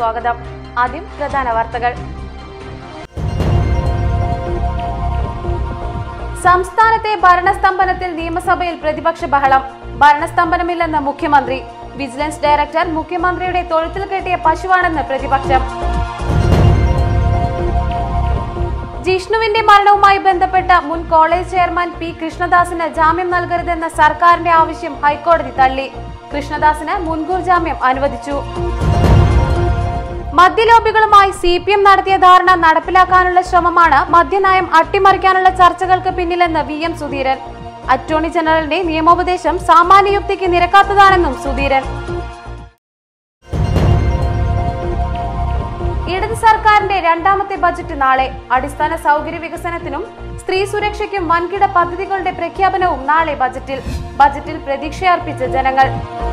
സ്വാഗതം ആദ്യം പ്രധാന വാർത്തകൾ സംസ്ഥാനത്തെ ഭരണസ്തംഭനത്തിൽ നിയമസഭയിൽ പ്രതിപക്ഷ ബഹളം ഭരണസ്തംഭനമില്ലെന്ന് മുഖ്യമന്ത്രി വിജിലൻസ് ഡയറക്ടർ മുഖ്യമന്ത്രിയുടെ തൊഴുത്തിൽ കെട്ടിയ പശുവാണെന്ന് പ്രതിപക്ഷം ജിഷ്ണുവിന്റെ മരണവുമായി ബന്ധപ്പെട്ട മുൻ കോളേജ് ചെയർമാൻ പി കൃഷ്ണദാസിന് ജാമ്യം നൽകരുതെന്ന സർക്കാരിന്റെ ആവശ്യം ഹൈക്കോടതി തള്ളി കൃഷ്ണദാസിന് മുൻകൂർ ജാമ്യം അനുവദിച്ചു മദ്യലോബികളുമായി സി പി എം നടത്തിയ ധാരണ നടപ്പിലാക്കാനുള്ള ശ്രമമാണ് മദ്യനയം അട്ടിമറിക്കാനുള്ള ചർച്ചകൾക്ക് പിന്നിലെന്ന് വി എം സുധീരൻ അറ്റോർണി ജനറലിന്റെ നിയമോപദേശം സാമാന്യയുക്തിക്ക് നിരക്കാത്തതാണെന്നും സുധീരൻ ഇടത് സർക്കാരിന്റെ രണ്ടാമത്തെ ബജറ്റ് നാളെ അടിസ്ഥാന സൗകര്യ വികസനത്തിനും സ്ത്രീ സുരക്ഷയ്ക്കും വൻകിട പദ്ധതികളുടെ പ്രഖ്യാപനവും നാളെ ബജറ്റിൽ ബജറ്റിൽ പ്രതീക്ഷയർപ്പിച്ച ജനങ്ങൾ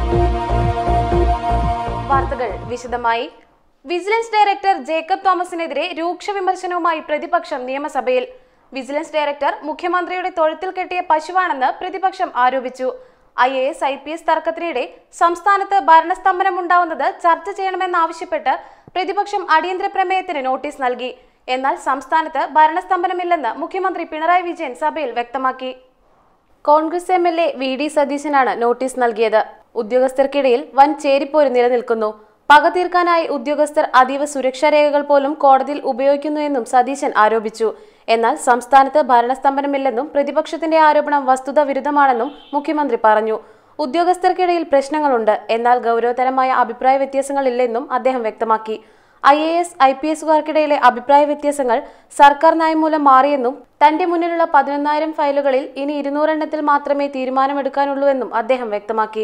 വാർത്തകൾ വിശദമായി വിജിലൻസ് ഡയറക്ടർ ജേക്കബ് തോമസിനെതിരെ രൂക്ഷ വിമർശനവുമായി പ്രതിപക്ഷം നിയമസഭയിൽ വിജിലൻസ് ഡയറക്ടർ മുഖ്യമന്ത്രിയുടെ തൊഴുത്തിൽ കെട്ടിയ പശുവാണെന്ന് പ്രതിപക്ഷം ആരോപിച്ചു I A S I P S തർക്കത്തിനിടെ സംസ്ഥാനത്ത് ഭരണസ്തംഭനം ഉണ്ടാവുന്നത് ചർച്ച ചെയ്യണമെന്നാവശ്യപ്പെട്ട് പ്രതിപക്ഷം അടിയന്തര പ്രമേയത്തിന് നോട്ടീസ് നൽകി എന്നാൽ സംസ്ഥാനത്ത് ഭരണസ്തംഭനമില്ലെന്ന് മുഖ്യമന്ത്രി പിണറായി വിജയൻ സഭയിൽ വ്യക്തമാക്കി Congress M L A V D സതീശനാണ് നോട്ടീസ് നൽകിയത് ഉദ്യോഗസ്ഥർക്കിടയിൽ വൻ ചേരിപ്പോര് നിലനിൽക്കുന്നു പക തീർക്കാനായി ഉദ്യോഗസ്ഥർ അതീവ സുരക്ഷാ രേഖകൾ പോലും കോടതിയിൽ ഉപയോഗിക്കുന്നുവെന്നും സതീശൻ ആരോപിച്ചു എന്നാൽ സംസ്ഥാനത്ത് ഭരണസ്തംഭനമില്ലെന്നും പ്രതിപക്ഷത്തിന്റെ ആരോപണം വസ്തുത വിരുദ്ധമാണെന്നും മുഖ്യമന്ത്രി പറഞ്ഞു ഉദ്യോഗസ്ഥർക്കിടയിൽ പ്രശ്നങ്ങളുണ്ട് എന്നാൽ ഗൗരവതരമായ അഭിപ്രായ വ്യത്യാസങ്ങളില്ലെന്നും അദ്ദേഹം വ്യക്തമാക്കി I A S I P എസുകാർക്കിടയിലെ അഭിപ്രായ വ്യത്യാസങ്ങൾ സർക്കാർ നയം മൂലം മാറിയെന്നും തന്റെ മുന്നിലുള്ള പതിനൊന്നായിരം ഫയലുകളിൽ ഇനി ഇരുന്നൂറെണ്ണത്തിൽ മാത്രമേ തീരുമാനമെടുക്കാനുള്ളൂവെന്നും അദ്ദേഹം വ്യക്തമാക്കി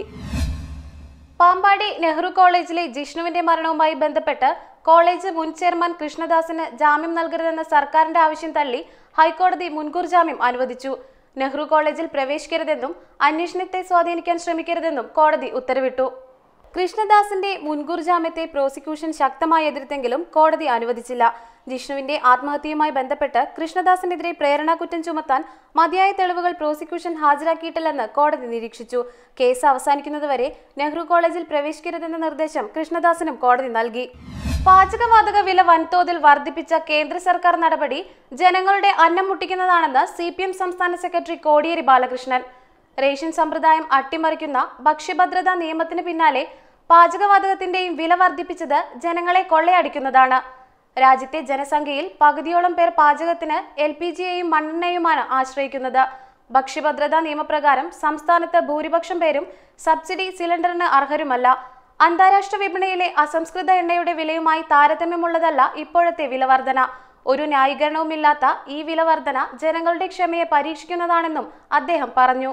പാമ്പാടി നെഹ്റു കോളേജിലെ ജിഷ്ണുവിന്റെ മരണവുമായി ബന്ധപ്പെട്ട് കോളേജ് മുൻ ചെയർമാൻ കൃഷ്ണദാസിന് ജാമ്യം നൽകരുതെന്ന സർക്കാരിന്റെ ആവശ്യം തള്ളി ഹൈക്കോടതി മുൻകൂർ ജാമ്യം അനുവദിച്ചു നെഹ്റു കോളേജിൽ പ്രവേശിക്കരുതെന്നും അന്വേഷണത്തെ സ്വാധീനിക്കാൻ ശ്രമിക്കരുതെന്നും കോടതി ഉത്തരവിട്ടു കൃഷ്ണദാസിന്റെ മുൻകൂർ ജാമ്യത്തെ പ്രോസിക്യൂഷൻ ശക്തമായി എതിർത്തെങ്കിലും കോടതി അനുവദിച്ചില്ല ജിഷ്ണുവിന്റെ ആത്മഹത്യയുമായി ബന്ധപ്പെട്ട് കൃഷ്ണദാസിനെതിരെ പ്രേരണാ കുറ്റം ചുമത്താൻ മതിയായ തെളിവുകൾ പ്രോസിക്യൂഷൻ ഹാജരാക്കിയിട്ടില്ലെന്ന് കോടതി നിരീക്ഷിച്ചു കേസ് അവസാനിക്കുന്നതുവരെ നെഹ്റു കോളേജിൽ പ്രവേശിക്കരുതെന്ന നിർദ്ദേശം കൃഷ്ണദാസിനും കോടതി നൽകി പാചകവാതക വില വൻതോതിൽ വർദ്ധിപ്പിച്ച കേന്ദ്ര സർക്കാർ നടപടി ജനങ്ങളുടെ അന്നം മുട്ടിക്കുന്നതാണെന്ന് സി പി എം സംസ്ഥാന സെക്രട്ടറി കോടിയേരി ബാലകൃഷ്ണൻ റേഷൻ സമ്പ്രദായം അട്ടിമറിക്കുന്ന ഭക്ഷ്യഭദ്രതാ നിയമത്തിന് പിന്നാലെ പാചകവാതകത്തിന്റെയും വില വർദ്ധിപ്പിച്ചത് ജനങ്ങളെ കൊള്ളയടിക്കുന്നതാണ് രാജ്യത്തെ ജനസംഖ്യയിൽ പകുതിയോളം പേർ പാചകത്തിന് എൽ പി ജിയെയും മണ്ണെണ്ണയുമാണ് ആശ്രയിക്കുന്നത് ഭക്ഷ്യഭദ്രതാ നിയമപ്രകാരം സംസ്ഥാനത്ത് ഭൂരിപക്ഷം പേരും സബ്സിഡി സിലിണ്ടറിന് അർഹരുമല്ല അന്താരാഷ്ട്ര വിപണിയിലെ അസംസ്കൃത എണ്ണയുടെ വിലയുമായി താരതമ്യമുള്ളതല്ല ഇപ്പോഴത്തെ വിലവർധന ഒരു ന്യായീകരണവുമില്ലാത്ത ഈ വിലവർധന ജനങ്ങളുടെ ക്ഷമയെ പരീക്ഷിക്കുന്നതാണെന്നും അദ്ദേഹം പറഞ്ഞു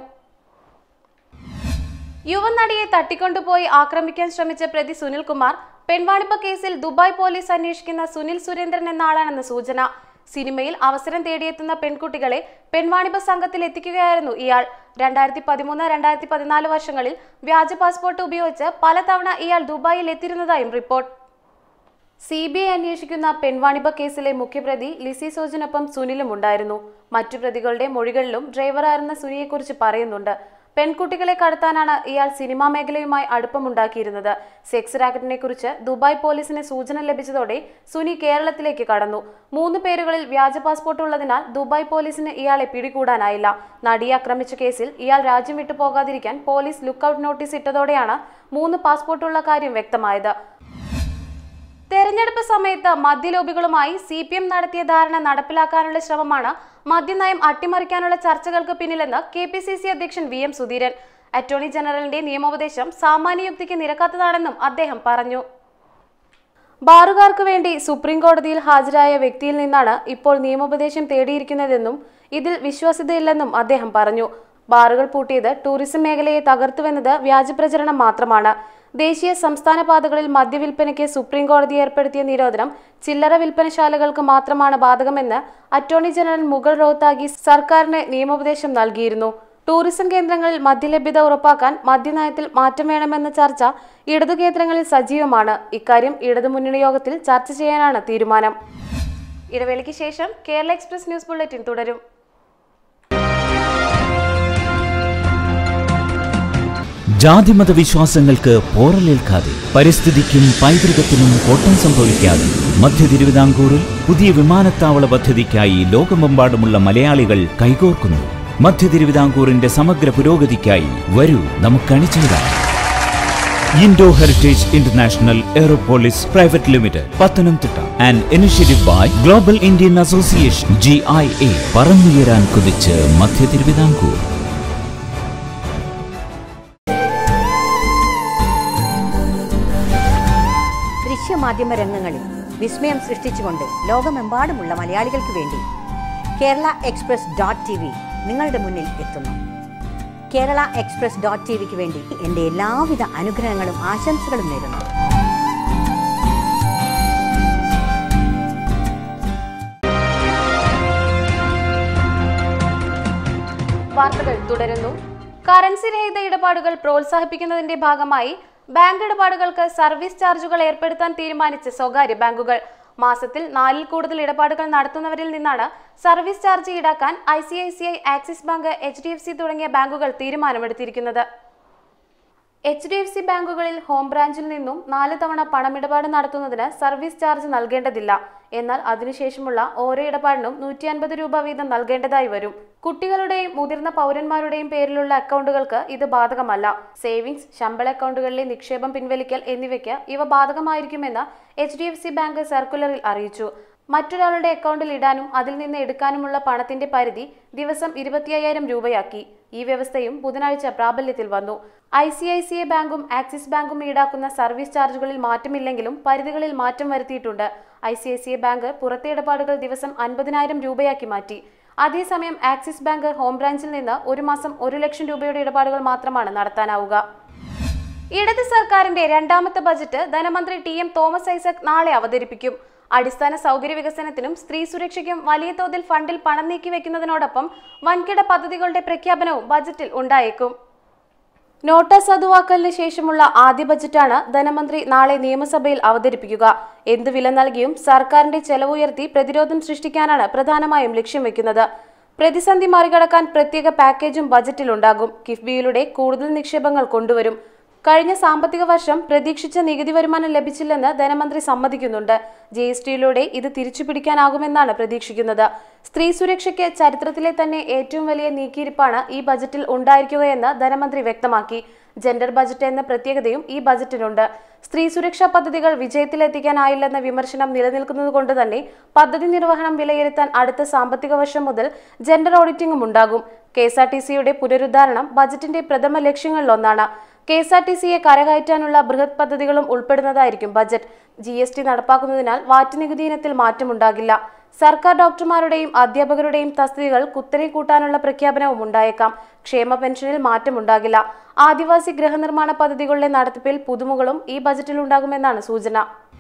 യുവനടിയെ തട്ടിക്കൊണ്ടുപോയി ആക്രമിക്കാൻ ശ്രമിച്ച പ്രതി സുനിൽകുമാർ പെൺവാണിപ്പ കേസിൽ ദുബായ് പോലീസ് അന്വേഷിക്കുന്ന സുനിൽ സുരേന്ദ്രൻ എന്ന ആളാണെന്ന് സൂചന സിനിമയിൽ അവസരം തേടിയെത്തുന്ന പെൺകുട്ടികളെ പെൺവാണിഭ സംഘത്തിൽ എത്തിക്കുകയായിരുന്നു ഇയാൾ രണ്ടായിരത്തി പതിമൂന്ന് രണ്ടായിരത്തി പതിനാല് വർഷങ്ങളിൽ വ്യാജ പാസ്പോർട്ട് ഉപയോഗിച്ച് പലതവണ ഇയാൾ ദുബായിൽ എത്തിയിരുന്നതായും റിപ്പോർട്ട് സി ബി ഐ അന്വേഷിക്കുന്ന പെൺവാണിഭ കേസിലെ മുഖ്യപ്രതി ലിസി സോജിനൊപ്പം സുനിലും ഉണ്ടായിരുന്നു മറ്റു പ്രതികളുടെ മൊഴികളിലും ഡ്രൈവറായിരുന്ന സുനിയെക്കുറിച്ച് പറയുന്നുണ്ട് പെൺകുട്ടികളെ കടത്താനാണ് ഇയാൾ സിനിമാ മേഖലയുമായി അടുപ്പമുണ്ടാക്കിയിരുന്നത് സെക്സ് റാക്കറ്റിനെ കുറിച്ച് ദുബായ് പോലീസിന് സൂചന ലഭിച്ചതോടെ സുനി കേരളത്തിലേക്ക് കടന്നു മൂന്ന് പേരുകളിൽ വ്യാജ പാസ്പോർട്ട് ഉള്ളതിനാൽ ദുബായ് പോലീസിന് ഇയാളെ പിടികൂടാനായില്ല നടിയെ ആക്രമിച്ച കേസിൽ ഇയാൾ രാജ്യം വിട്ടു പോകാതിരിക്കാൻ പോലീസ് ലുക്കൌട്ട് നോട്ടീസ് ഇട്ടതോടെയാണ് മൂന്ന് പാസ്പോർട്ടുള്ള കാര്യം വ്യക്തമായത് തെരഞ്ഞെടുപ്പ് സമയത്ത് മദ്യലോബികളുമായി സി പി എം നടത്തിയ ധാരണ നടപ്പിലാക്കാനുള്ള ശ്രമമാണ് മദ്യനയം അട്ടിമറിക്കാനുള്ള ചർച്ചകൾക്ക് പിന്നിലെന്ന് കെ പി സി സി അധ്യക്ഷൻ വി എം സുധീരൻ അറ്റോർണി ജനറലിന്റെ നിയമോപദേശം സാമാന്യയുക്തിക്ക് നിരക്കാത്തതാണെന്നും അദ്ദേഹം പറഞ്ഞു ബാറുകാർക്ക് വേണ്ടി സുപ്രീം കോടതിയിൽ ഹാജരായ വ്യക്തിയിൽ നിന്നാണ് ഇപ്പോൾ നിയമോപദേശം തേടിയിരിക്കുന്നതെന്നും ഇതിൽ വിശ്വാസ്യതയില്ലെന്നും അദ്ദേഹം പറഞ്ഞു ബാറുകൾ പൂട്ടിയത് ടൂറിസം മേഖലയെ തകർത്തുവെന്നത് വ്യാജപ്രചരണം മാത്രമാണ് ദേശീയ സംസ്ഥാന പാതകളിൽ മദ്യവിൽപ്പനയ്ക്ക് സുപ്രീം കോടതി ഏർപ്പെടുത്തിയ നിരോധനം ചില്ലറ വിൽപ്പനശാലകൾക്ക് മാത്രമാണ് ബാധകമെന്ന് അറ്റോർണി ജനറൽ മുഗൾ റോഹ്താഗി സർക്കാരിന് നിയമോപദേശം നൽകിയിരുന്നു ടൂറിസം കേന്ദ്രങ്ങളിൽ മദ്യലഭ്യത ഉറപ്പാക്കാൻ മദ്യനയത്തിൽ മാറ്റം വേണമെന്ന ചർച്ച ഇടതു കേന്ദ്രങ്ങളിൽ സജീവമാണ് ഇക്കാര്യം ഇടതുമുന്നണി യോഗത്തിൽ ചർച്ച ചെയ്യാനാണ് തീരുമാനം ഇടവേളയ്ക്ക് ശേഷം കേരള എക്സ്പ്രസ് ന്യൂസ് ബുള്ളറ്റിൻ തുടരും ജാതിമത വിശ്വാസങ്ങൾക്ക് പോറലേൽക്കാതെ പരിസ്ഥിതിക്കും പൈതൃകത്തിനും കോട്ടം സംഭവിക്കാതെ മധ്യ തിരുവിതാംകൂറിൽ പുതിയ വിമാനത്താവള പദ്ധതിക്കായി ലോകമെമ്പാടുമുള്ള മലയാളികൾ കൈകോർക്കുന്നു മധ്യ തിരുവിതാംകൂറിന്റെ സമഗ്ര പുരോഗതിക്കായി വരൂ നമുക്ക് അണിചേരാം Indo heritage international aeropolis private limited Pathanamthitta and initiative by global Indian association G I A പറന്നുയരാൻ കുതിച്ച് മധ്യ തിരുവിതാംകൂർ ദൃശ്യമാധ്യമ രംഗങ്ങളിൽ വിസ്മയം സൃഷ്ടിച്ചുകൊണ്ട് ലോകമെമ്പാടുമുള്ള മലയാളികൾക്ക് വേണ്ടി Kerala express dot T V നിങ്ങളുടെ മുന്നിൽ എത്തുന്നു കേരള എക്സ്പ്രസ് ഡോട്ട് ടി വിക്ക് വേണ്ടി എൻ്റെ എല്ലാവിധ അനുഗ്രഹങ്ങളും ആശംസകളും നേരുന്നു വാർത്തകൾ തുടരുന്നു കറൻസി രഹിത ഇടപാടുകൾ പ്രോത്സാഹിപ്പിക്കുന്നതിന്റെ ഭാഗമായി ബാങ്ക് ഇടപാടുകൾക്ക് സർവീസ് ചാർജുകൾ ഏർപ്പെടുത്താൻ തീരുമാനിച്ച സ്വകാര്യ ബാങ്കുകൾ മാസത്തിൽ നാലിൽ കൂടുതൽ ഇടപാടുകൾ നടത്തുന്നവരിൽ നിന്നാണ് സർവീസ് ചാർജ് ഈടാക്കാൻ I C I C I Axis bank H D F C തുടങ്ങിയ ബാങ്കുകൾ തീരുമാനമെടുത്തിരിക്കുന്നത് എച്ച് ഡി എഫ് സി ബാങ്കുകളിൽ ഹോം ബ്രാഞ്ചിൽ നിന്നും നാല് തവണ പണമിടപാട് നടത്തുന്നതിന് സർവീസ് ചാർജ് നൽകേണ്ടതില്ല എന്നാൽ അതിനുശേഷമുള്ള ഓരോ ഇടപാടിനും നൂറ്റി അൻപത് രൂപ വീതം നൽകേണ്ടതായി വരും കുട്ടികളുടെയും മുതിർന്ന പൗരന്മാരുടെയും പേരിലുള്ള അക്കൗണ്ടുകൾക്ക് ഇത് ബാധകമല്ല സേവിങ്സ് ശമ്പള അക്കൗണ്ടുകളിലെ നിക്ഷേപം പിൻവലിക്കൽ എന്നിവയ്ക്ക് ഇവ ബാധകമായിരിക്കുമെന്ന് H D F C bank സർക്കുലറിൽ അറിയിച്ചു മറ്റൊരാളുടെ അക്കൗണ്ടിൽ ഇടാനും അതിൽ നിന്ന് എടുക്കാനുമുള്ള പണത്തിന്റെ പരിധി ദിവസം ഇരുപത്തി അയ്യായിരം രൂപയാക്കി ഈ വ്യവസ്ഥയും ബുധനാഴ്ച പ്രാബല്യത്തിൽ വന്നു I C I C I ബാങ്കും ആക്സിസ് ബാങ്കും ഈടാക്കുന്ന സർവീസ് ചാർജുകളിൽ മാറ്റമില്ലെങ്കിലും പരിധികളിൽ മാറ്റം വരുത്തിയിട്ടുണ്ട് I C I C I bank പുറത്തെ ഇടപാടുകൾ ദിവസം അൻപതിനായിരം രൂപയാക്കി മാറ്റി അതേസമയം ആക്സിസ് ബാങ്ക് ഹോം ബ്രാഞ്ചിൽ നിന്ന് ഒരു മാസം ഒരു ലക്ഷം രൂപയുടെ ഇടപാടുകൾ മാത്രമാണ് നടത്താനാവുക ഇടത് സർക്കാരിന്റെ രണ്ടാമത്തെ ബജറ്റ് ധനമന്ത്രി ടി എം തോമസ് ഐസക് നാളെ അവതരിപ്പിക്കും അടിസ്ഥാന സൗകര്യ വികസനത്തിനും സ്ത്രീ സുരക്ഷയ്ക്കും വലിയ തോതിൽ ഫണ്ടിൽ പണം നീക്കി വെക്കുന്നതിനോടൊപ്പം വൻകിട പദ്ധതികളുടെ പ്രഖ്യാപനവും ബജറ്റിൽ ഉണ്ടായേക്കും നോട്ട സതുവാക്കലിന് ശേഷമുള്ള ആദ്യ ബജറ്റാണ് ധനമന്ത്രി നാളെ നിയമസഭയിൽ അവതരിപ്പിക്കുക എന്തു വില നൽകിയും സർക്കാരിന്റെ ചെലവുയർത്തി പ്രതിരോധം സൃഷ്ടിക്കാനാണ് പ്രധാനമായും ലക്ഷ്യം വെക്കുന്നത് പ്രതിസന്ധി മറികടക്കാൻ പ്രത്യേക പാക്കേജും ബജറ്റിലുണ്ടാകും കിഫ്ബിയിലൂടെ കൂടുതൽ നിക്ഷേപങ്ങൾ കൊണ്ടുവരും കഴിഞ്ഞ സാമ്പത്തിക വർഷം പ്രതീക്ഷിച്ച നികുതി വരുമാനം ലഭിച്ചില്ലെന്ന് ധനമന്ത്രി സമ്മതിക്കുന്നുണ്ട് ജി എസ് ടിയിലൂടെ ഇത് തിരിച്ചുപിടിക്കാനാകുമെന്നാണ് പ്രതീക്ഷിക്കുന്നത് സ്ത്രീ സുരക്ഷയ്ക്ക് ചരിത്രത്തിലെ തന്നെ ഏറ്റവും വലിയ നീക്കിയിരിപ്പാണ് ഈ ബജറ്റിൽ ഉണ്ടായിരിക്കുകയെന്ന് ധനമന്ത്രി വ്യക്തമാക്കി ജെൻഡർ ബജറ്റ് എന്ന പ്രത്യേകതയും ഈ ബജറ്റിനുണ്ട് സ്ത്രീ സുരക്ഷാ പദ്ധതികൾ വിജയത്തിലെത്തിക്കാനായില്ലെന്ന വിമർശനം നിലനിൽക്കുന്നത് കൊണ്ട് തന്നെ പദ്ധതി നിർവഹണം വിലയിരുത്താൻ അടുത്ത സാമ്പത്തിക വർഷം മുതൽ ജെൻഡർ ഓഡിറ്റിംഗും ഉണ്ടാകും കെ എസ് ആർ ടി സിയുടെ പുനരുദ്ധാരണം ബജറ്റിന്റെ പ്രഥമ ലക്ഷ്യങ്ങളിലൊന്നാണ് കെ എസ് ആർ ടി സിയെ കരകയറ്റാനുള്ള ബൃഹത് പദ്ധതികളും ഉൾപ്പെടുന്നതായിരിക്കും ബജറ്റ് ജി എസ് ടി നടപ്പാക്കുന്നതിനാൽ വാറ്റ് നികുതി ഇനത്തിൽ മാറ്റമുണ്ടാകില്ല സർക്കാർ ഡോക്ടർമാരുടെയും അധ്യാപകരുടെയും തസ്തികകൾ കുത്തനെ കൂട്ടാനുള്ള പ്രഖ്യാപനവും ഉണ്ടായേക്കാം ക്ഷേമ പെൻഷനിൽ മാറ്റമുണ്ടാകില്ല ആദിവാസി ഗൃഹനിർമ്മാണ പദ്ധതികളുടെ നടത്തിപ്പിൽ പുതുമുകളും ഈ ബജറ്റിൽ ഉണ്ടാകുമെന്നാണ് സൂചന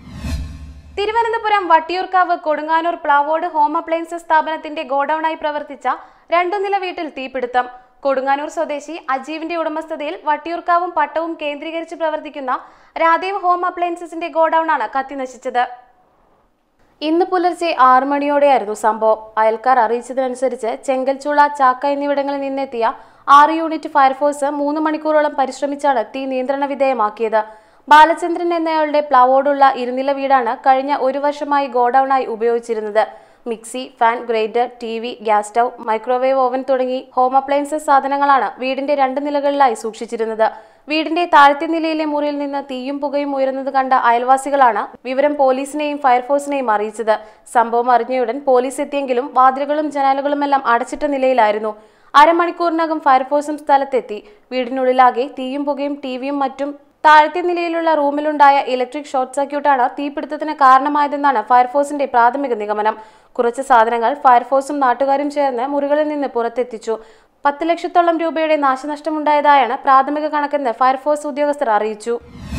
തിരുവനന്തപുരം വട്ടിയൂർക്കാവ് കൊടുങ്ങാനൂർ പ്ലാവോഡ് ഹോം അപ്ലയൻസസ് സ്ഥാപനത്തിന്റെ ഗോഡൌണായി പ്രവർത്തിച്ച രണ്ടു നില വീട്ടിൽ തീപിടുത്തം കൊടുങ്ങാനൂർ സ്വദേശി അജീവിന്റെ ഉടമസ്ഥതയിൽ വട്ടിയൂർക്കാവും പട്ടവും കേന്ദ്രീകരിച്ച് പ്രവർത്തിക്കുന്ന രാധേവ് ഹോം അപ്ലയൻസസിന്റെ ഗോഡൌണാണ് കത്തിനശിച്ചത് ഇന്ന് പുലർച്ചെ ആറു മണിയോടെയായിരുന്നു സംഭവം അയൽക്കാർ അറിയിച്ചതനുസരിച്ച് ചെങ്കൽച്ചുള ചാക്ക എന്നിവിടങ്ങളിൽ നിന്നെത്തിയ ആറ് യൂണിറ്റ് ഫയർഫോഴ്സ് മൂന്ന് മണിക്കൂറോളം പരിശ്രമിച്ചാണ് തീ നിയന്ത്രണ വിധേയമാക്കിയത് ബാലചന്ദ്രൻ എന്നയാളുടെ പ്ലവോടുള്ള ഇരുനില വീടാണ് കഴിഞ്ഞ ഒരു വർഷമായി ഗോഡൌണായി ഉപയോഗിച്ചിരുന്നത് mixie fan grinder T V gas stove microwave oven തുടങ്ങി ഹോം അപ്ലയൻസസ് സാധനങ്ങളാണ് വീടിന്റെ രണ്ട് നിലകളിലായി സൂക്ഷിച്ചിരുന്നത് വീടിന്റെ താഴത്തെ നിലയിലെ മുറിയിൽ നിന്ന് തീയും പുകയും ഉയരുന്നത് കണ്ട അയൽവാസികളാണ് വിവരം പോലീസിനെയും ഫയർഫോഴ്സിനെയും അറിയിച്ചത് സംഭവം അറിഞ്ഞയുടൻ പോലീസ് എത്തിയെങ്കിലും വാതിലുകളും ജനാലുകളുമെല്ലാം അടച്ചിട്ട നിലയിലായിരുന്നു അരമണിക്കൂറിനകം ഫയർഫോഴ്സും സ്ഥലത്തെത്തി വീടിനുള്ളിലാകെ തീയും പുകയും ടിവിയും മറ്റും താഴത്തെ നിലയിലുള്ള റൂമിലുണ്ടായ ഇലക്ട്രിക് ഷോർട്ട് സർക്യൂട്ടാണ് തീപിടുത്തത്തിന് കാരണമായതെന്നാണ് ഫയർഫോഴ്സിന്റെ പ്രാഥമിക നിഗമനം കുറച്ച് സാധനങ്ങൾ ഫയർഫോഴ്സും നാട്ടുകാരും ചേർന്ന് മുറികളിൽ നിന്ന് പുറത്തെത്തിച്ചു പത്ത് ലക്ഷത്തോളം രൂപയുടെ നാശനഷ്ടമുണ്ടായതായാണ് പ്രാഥമിക കണക്കെന്ന് ഫയർഫോഴ്സ് ഉദ്യോഗസ്ഥർ അറിയിച്ചു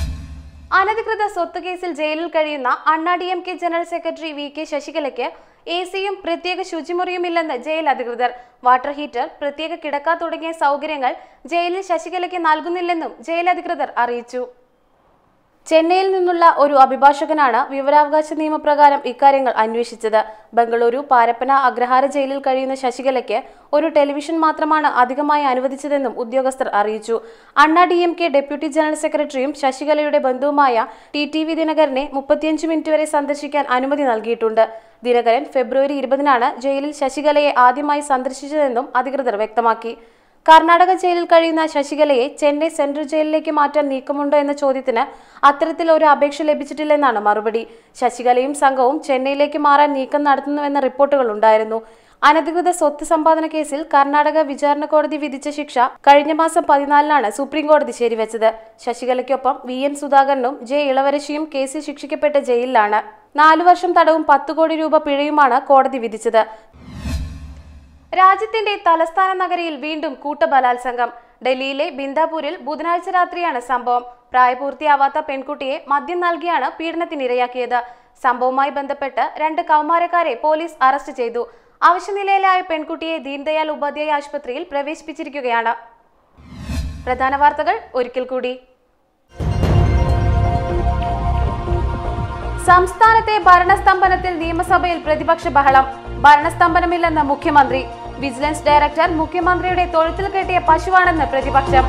അനധികൃത സ്വത്ത് കേസിൽ ജയിലിൽ കഴിയുന്ന Anna D M K general secretary V K ശശികലയ്ക്ക് എ സിയും പ്രത്യേക ശുചിമുറിയുമില്ലെന്ന് ജയിൽ അധികൃതർ വാട്ടർ ഹീറ്റർ പ്രത്യേക കിടക്ക തുടങ്ങിയ സൗകര്യങ്ങൾ ജയിലിൽ ശശികലയ്ക്ക് നൽകുന്നില്ലെന്നും ജയിൽ അധികൃതർ അറിയിച്ചു ചെന്നൈയിൽ നിന്നുള്ള ഒരു അഭിഭാഷകനാണ് വിവരാവകാശ നിയമപ്രകാരം ഇക്കാര്യങ്ങൾ അന്വേഷിച്ചത് ബംഗളൂരു പാരപ്പന അഗ്രഹാര ജയിലിൽ കഴിയുന്ന ശശികലയ്ക്ക് ഒരു ടെലിവിഷൻ മാത്രമാണ് അധികമായി അനുവദിച്ചതെന്നും ഉദ്യോഗസ്ഥർ അറിയിച്ചു Anna D M K deputy general സെക്രട്ടറിയും ശശികലയുടെ ബന്ധുവുമായ ടി ടി വി ദിനകരനെ മുപ്പത്തിയഞ്ച് മിനിറ്റ് വരെ സന്ദർശിക്കാൻ അനുമതി നൽകിയിട്ടുണ്ട് ദിനകരൻ ഫെബ്രുവരി ഇരുപതിനാണ് ജയിലിൽ ശശികലയെ ആദ്യമായി സന്ദർശിച്ചതെന്നും അധികൃതർ വ്യക്തമാക്കി കർണാടക ജയിലിൽ കഴിയുന്ന ശശികലയെ ചെന്നൈ സെൻട്രൽ ജയിലിലേക്ക് മാറ്റാൻ നീക്കമുണ്ടോ എന്ന ചോദ്യത്തിന് അത്തരത്തിൽ ഒരു അപേക്ഷ ലഭിച്ചിട്ടില്ലെന്നാണ് മറുപടി ശശികലയും സംഘവും ചെന്നൈയിലേക്ക് മാറാൻ നീക്കം നടത്തുന്നുവെന്ന റിപ്പോർട്ടുകൾ ഉണ്ടായിരുന്നു അനധികൃത സ്വത്ത് സമ്പാദന കേസിൽ കർണാടക വിചാരണ കോടതി വിധിച്ച ശിക്ഷ കഴിഞ്ഞ മാസം പതിനാലിനാണ് സുപ്രീം കോടതി ശരിവച്ചത് ശശികലയ്ക്കൊപ്പം വി എൻ സുധാകരനും ജെ ഇളവരശിയും കേസിൽ ശിക്ഷിക്കപ്പെട്ട ജയിലിലാണ് നാലു വർഷം തടവും പത്ത് കോടി രൂപ പിഴയുമാണ് കോടതി വിധിച്ചത് രാജ്യത്തിന്റെ തലസ്ഥാന നഗരിയിൽ വീണ്ടും കൂട്ടബലാത്സംഗം ഡൽഹിയിലെ ബിന്ദാപൂരിൽ ബുധനാഴ്ച രാത്രിയാണ് സംഭവം പ്രായപൂർത്തിയാവാത്ത പെൺകുട്ടിയെ മദ്യം നൽകിയാണ് പീഡനത്തിനിരയാക്കിയത് സംഭവവുമായി ബന്ധപ്പെട്ട് രണ്ട് കൗമാരക്കാരെ പോലീസ് അറസ്റ്റ് ചെയ്തു അവശനിലയിലായ പെൺകുട്ടിയെ ദീൻദയാൽ ഉപാധ്യായ ആശുപത്രിയിൽ പ്രവേശിപ്പിച്ചിരിക്കുകയാണ് പ്രധാന വാർത്തകൾ ഒരിക്കൽ കൂടി സംസ്ഥാനത്തെ ഭരണസ്തംഭനത്തിൽ നിയമസഭയിൽ പ്രതിപക്ഷ ബഹളം ഭരണസ്തംഭനമില്ലെന്ന് മുഖ്യമന്ത്രി വിജിലൻസ് ഡയറക്ടർ മുഖ്യമന്ത്രിയുടെ തൊഴുത്തിൽ കെട്ടിയ പശുവാണെന്ന് പ്രതിപക്ഷം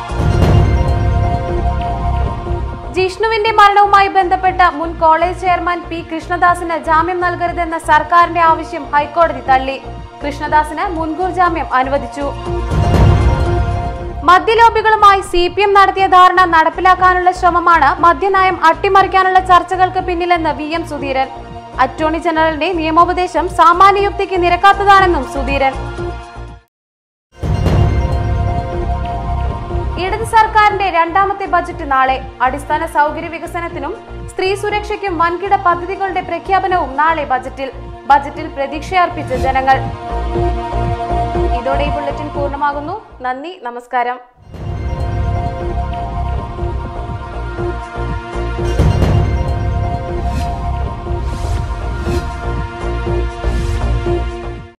ജിഷ്ണുവിന്റെ മരണവുമായി ബന്ധപ്പെട്ട മുൻ കോളേജ് ചെയർമാൻ പി കൃഷ്ണദാസിന് ജാമ്യം നൽകരുതെന്ന സർക്കാരിന്റെ ആവശ്യം ഹൈക്കോടതി തള്ളി കൃഷ്ണദാസിന് മുൻകൂർ ജാമ്യം അനുവദിച്ചു മദ്യലോബികളുമായി സി പി എം നടത്തിയ ധാരണ നടപ്പിലാക്കാനുള്ള ശ്രമമാണ് മദ്യനയം അട്ടിമറിക്കാനുള്ള ചർച്ചകൾക്ക് പിന്നിലെന്ന് വി എം സുധീരൻ അറ്റോർണി ജനറലിന്റെ നിയമോപദേശം സാമാന്യയുക്തിക്ക് നിരക്കാത്തതാണെന്നും സുധീരൻ ഇടത് സർക്കാരിന്റെ രണ്ടാമത്തെ ബജറ്റ് നാളെ അടിസ്ഥാന സൗകര്യ വികസനത്തിനും സ്ത്രീ സുരക്ഷയ്ക്കും വൻകിട പദ്ധതികളുടെ പ്രഖ്യാപനവും നാളെ ബജറ്റിൽ ബജറ്റിൽ പ്രതീക്ഷയർപ്പിച്ച ജനങ്ങൾ ഇതോടെ ഈ ബുള്ളറ്റിൻ പൂർണ്ണമാകുന്നു നന്ദി നമസ്കാരം